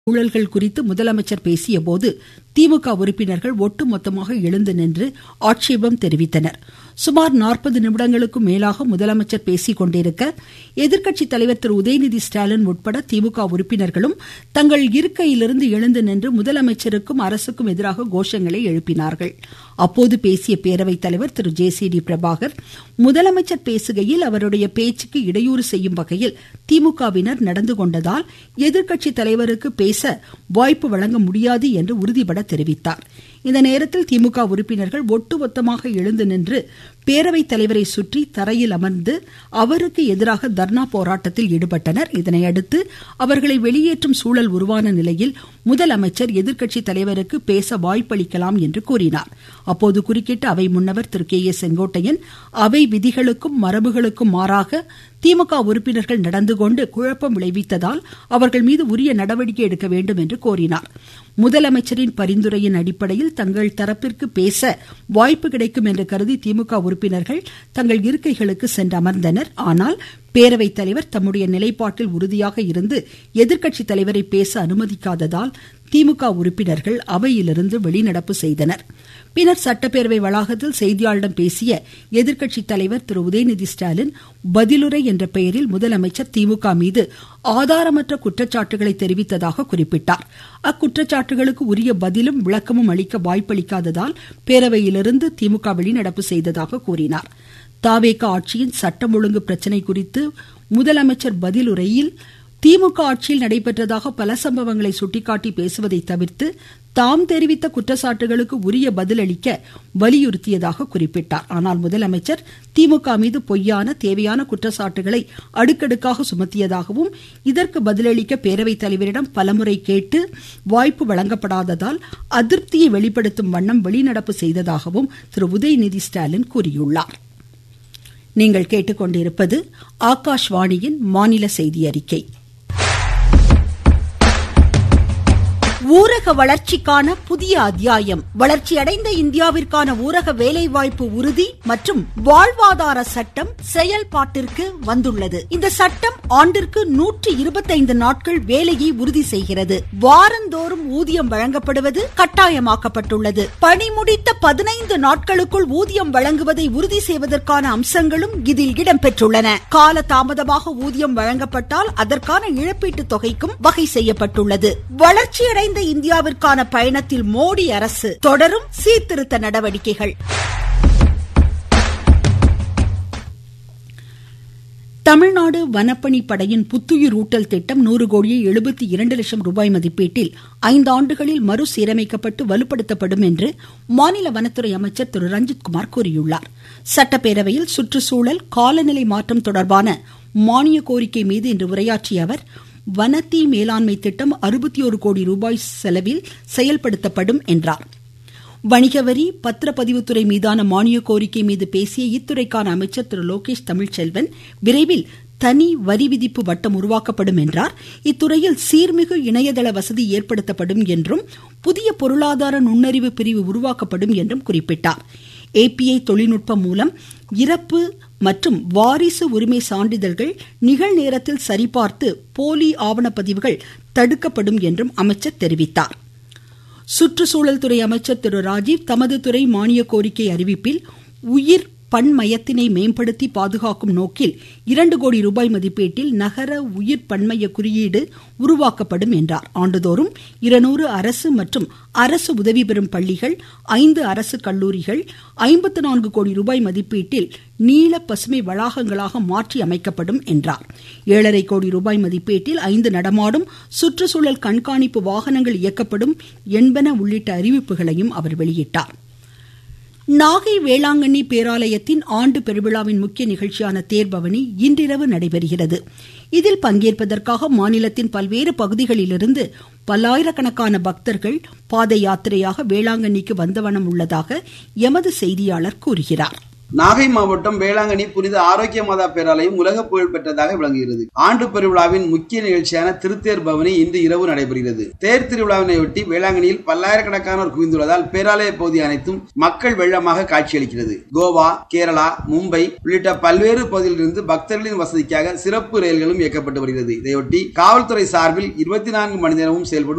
ஊழல்கள் குறித்து முதலமைச்சர் பேசியபோது திமுக உறுப்பினர்கள் ஒட்டுமொத்தமாக எழுந்து நின்று ஆட்சேபம் தெரிவித்தனர் சுமார் நாற்பது நிமிடங்களுக்கும் மேலாக முதலமைச்சர் பேசிக் கொண்டிருக்க எதிர்க்கட்சித் தலைவர் திரு உதயநிதி ஸ்டாலின் உட்பட திமுக உறுப்பினர்களும் தங்கள் இருக்கையிலிருந்து எழுந்து நின்று முதலமைச்சருக்கும் அரசுக்கும் எதிராக கோஷங்களை எழுப்பினார்கள் அப்போது பேசிய பேரவைத் தலைவர் திரு ஜே சி டி பிரபாகர் முதலமைச்சர் பேசுகையில் அவருடைய பேச்சுக்கு இடையூறு செய்யும் வகையில் திமுகவினர் நடந்து கொண்டதால் எதிர்க்கட்சித் தலைவருக்கு பேச வாய்ப்பு வழங்க முடியாது என்று உறுதிபட தெரிவித்தார் இந்த நேரத்தில் திமுக உறுப்பினர்கள் ஒட்டுமொத்தமாக எழுந்து நின்று பேரவைத் தலைவரை சுற்றி தரையில் அமர்ந்து அவருக்கு எதிராக தர்ணா போராட்டத்தில் ஈடுபட்டனர் இதனையடுத்து அவர்களை வெளியேற்றும் சூழல் உருவான நிலையில் முதலமைச்சர் எதிர்க்கட்சித் தலைவருக்கு பேச வாய்ப்பளிக்கலாம் என்று கூறினார் அப்போது குறுக்கிட்ட அவை முன்னவர் திரு கே ஏ செங்கோட்டையன் அவை விதிகளுக்கும் மரபுகளுக்கும் மாறாக திமுக உறுப்பினர்கள் நடந்து கொண்டு குழப்பம் விளைவித்ததால் அவர்கள் மீது உரிய நடவடிக்கை எடுக்க வேண்டும் என்று கோரினார் முதலமைச்சரின் பரிந்துரையின் அடிப்படையில் தங்கள் தரப்பிற்கு பேச வாய்ப்பு கிடைக்கும் என்று கருதி திமுக உறுப்பினர்கள் தங்கள் இருக்கைகளுக்கு சென்று அமர்ந்தனர் ஆனால் பேரவைத் தலைவர் தம்முடைய நிலைப்பாட்டில் உறுதியாக இருந்து எதிர்க்கட்சித் தலைவரை பேச அனுமதிக்காததால் திமுக உறுப்பினர்கள் அவையிலிருந்து வெளிநடப்பு செய்தனர் பின்னர் சட்டப்பேரவை வளாகத்தில் செய்தியாளர்களிடம் பேசிய எதிர்க்கட்சித் தலைவர் திரு உதயநிதி ஸ்டாலின் பதிலுரை என்ற பெயரில் முதலமைச்சர் திமுக மீது ஆதாரமற்ற குற்றச்சாட்டுகளை தெரிவித்ததாக குறிப்பிட்டார் அக்குற்றச்சாட்டுகளுக்கு உரிய பதிலும் விளக்கமும் அளிக்க வாய்ப்பளிக்காததால் பேரவையிலிருந்து திமுக வெளிநடப்பு செய்ததாக கூறினார் தாவேக ஆட்சியின் சட்டம் ஒழுங்கு பிரச்சினை குறித்து முதலமைச்சர் பதிலுரையில் திமுக ஆட்சியில் நடைபெற்றதாக பல சம்பவங்களை சுட்டிக்காட்டி பேசுவதை தவிர்த்து தாம் தெரிவித்த குற்றச்சாட்டுகளுக்கு உரிய பதிலளிக்க வலியுறுத்தியதாக குறிப்பிட்டார் ஆனால் முதலமைச்சர் திமுக மீது பொய்யான தேவையான குற்றச்சாட்டுகளை அடுக்கடுக்காக சுமத்தியதாகவும் இதற்கு பதிலளிக்க பேரவைத் தலைவரிடம் பலமுறை கேட்டு வாய்ப்பு வழங்கப்படாததால் அதிருப்தியை வெளிப்படுத்தும் வண்ணம் வெளிநடப்பு செய்ததாகவும் திரு உதயநிதி ஸ்டாலின் கூறியுள்ளார் நீங்கள் கேட்டுக்கொண்டிருப்பது ஆகாஷ்வாணியின் மாநில செய்தி அறிக்கை ஊரக வளர்ச்சிக்கான புதிய அத்தியாயம் வளர்ச்சியடைந்த இந்தியாவிற்கான ஊரக வேலைவாய்ப்பு உறுதி மற்றும் வாழ்வாதார சட்டம் செயல்பாட்டிற்கு வந்துள்ளது இந்த சட்டம் ஆண்டிற்கு நூற்றி இருபத்தைந்து நாட்கள் வேலையை உறுதி செய்கிறது வாரந்தோறும் ஊதியம் வழங்கப்படுவது கட்டாயமாக்கப்பட்டுள்ளது பணி முடித்த பதினைந்து நாட்களுக்குள் ஊதியம் வழங்குவதை உறுதி செய்வதற்கான அம்சங்களும் இதில் இடம்பெற்றுள்ளன கால தாமதமாக ஊதியம் வழங்கப்பட்டால் அதற்கான இழப்பீட்டுத் தொகைக்கும் வகை செய்யப்பட்டுள்ளது வளர்ச்சியடைந்த நிறைந்த இந்தியாவிற்கான பயணத்தில் மோடி அரசு தொடரும் சீர்திருத்த நடவடிக்கைகள் தமிழ்நாடு வனப்பணி படையின் புத்துயிர் ஊட்டல் திட்டம் நூறு கோடியே எழுபத்தி இரண்டு லட்சம் ரூபாய் மதிப்பீட்டில் ஐந்தாண்டுகளில் மறுசீரமைக்கப்பட்டு வலுப்படுத்தப்படும் என்று மாநில வனத்துறை அமைச்சர் திரு ரஞ்சித்குமார் கூறியுள்ளார் சட்டப்பேரவையில் சுற்றுச்சூழல் காலநிலை மாற்றம் தொடர்பான மானிய கோரிக்கை மீது இன்று உரையாற்றிய அவர் வனத்தீ மேலாண்மை திட்டம் அறுபத்தி ஒரு கோடி ரூபாய் செலவில் செயல்படுத்தப்படும் என்றார் வணிக வரி பத்திரப்பதிவுத்துறை மீதான மானிய கோரிக்கை மீது பேசிய இத்துறைக்கான அமைச்சர் திரு லோகேஷ் தமிழ்ச்செல்வன் விரைவில் தனி வரி விதிப்பு வட்டம் உருவாக்கப்படும் என்றார் இத்துறையில் சீர்மிகு இணையதள வசதி ஏற்படுத்தப்படும் என்றும் புதிய பொருளாதார நுண்ணறிவு பிரிவு உருவாக்கப்படும் என்றும் குறிப்பிட்டார் ஏபிஐ தொழில்நுட்பம் மூலம் இறப்பு மற்றும் வாரிசு உரிமை சான்றிதழ்கள் நிகழ்நேரத்தில் சரிபார்த்து போலி ஆவணப்பதிவுகள் தடுக்கப்படும் என்றும் அமைச்சர் தெரிவித்தார் சுற்றுச்சூழல் துறை அமைச்சர் திரு ராஜீவ் தமது துறை மானிய கோரிக்கை அறிவிப்பில் உயிர் பன்மயத்தினை மேம்படுத்தி பாதுகாக்கும் நோக்கில் இரண்டு கோடி ரூபாய் மதிப்பீட்டில் நகர உயிர் பன்மய குறியீடு உருவாக்கப்படும் என்றார் ஆண்டுதோறும் இருநூறு அரசு மற்றும் அரசு உதவி பெறும் பள்ளிகள் ஐந்து அரசு கல்லூரிகள் ஐம்பத்து நான்கு கோடி ரூபாய் மதிப்பீட்டில் நீல பசுமை வளாகங்களாக மாற்றி அமைக்கப்படும் என்றார் ஏழரை கோடி ரூபாய் மதிப்பீட்டில் ஐந்து நடமாடும் சுற்றுச்சூழல் கண்காணிப்பு வாகனங்கள் இயக்கப்படும் என்பன உள்ளிட்ட அறிவிப்புகளையும் அவர் வெளியிட்டார் நாகை வேளாங்கண்ணி பேராலயத்தின் ஆண்டு பெருவிழாவின் முக்கிய நிகழ்ச்சியான தேர்பவனி இன்றிரவு நடைபெறுகிறது இதில் பங்கேற்பதற்காக மாநிலத்தின் பல்வேறு பகுதிகளிலிருந்து பல்லாயிரக்கணக்கான பக்தர்கள் பாத யாத்திரையாக வேளாங்கண்ணிக்கு வந்தவனம் உள்ளதாக எமது செய்தியாளர் கூறுகிறார் நாகை மாவட்டம் வேளாங்கண்ணி புனித ஆரோக்கிய மாதா பேராலயம் உலக புகழ் பெற்றதாக விளங்குகிறது ஆண்டு பெருவிழாவின் முக்கிய நிகழ்ச்சியான திருத்தேர் பவனி இன்று இரவு நடைபெறுகிறது தேர் திருவிழாவினையொட்டி வேளாங்கண்ணியில் பல்லாயிரக்கணக்கானோர் குவிந்துள்ளதால் பேராலய பகுதி அனைத்தும் மக்கள் வெள்ளமாக காட்சியளிக்கிறது கோவா கேரளா மும்பை உள்ளிட்ட பல்வேறு பகுதிகளிலிருந்து பக்தர்களின் வசதிக்காக சிறப்பு ரயில்களும் இயக்கப்பட்டு வருகிறது இதையொட்டி காவல்துறை சார்பில் இருபத்தி நான்கு மணி நேரமும் செயல்படும்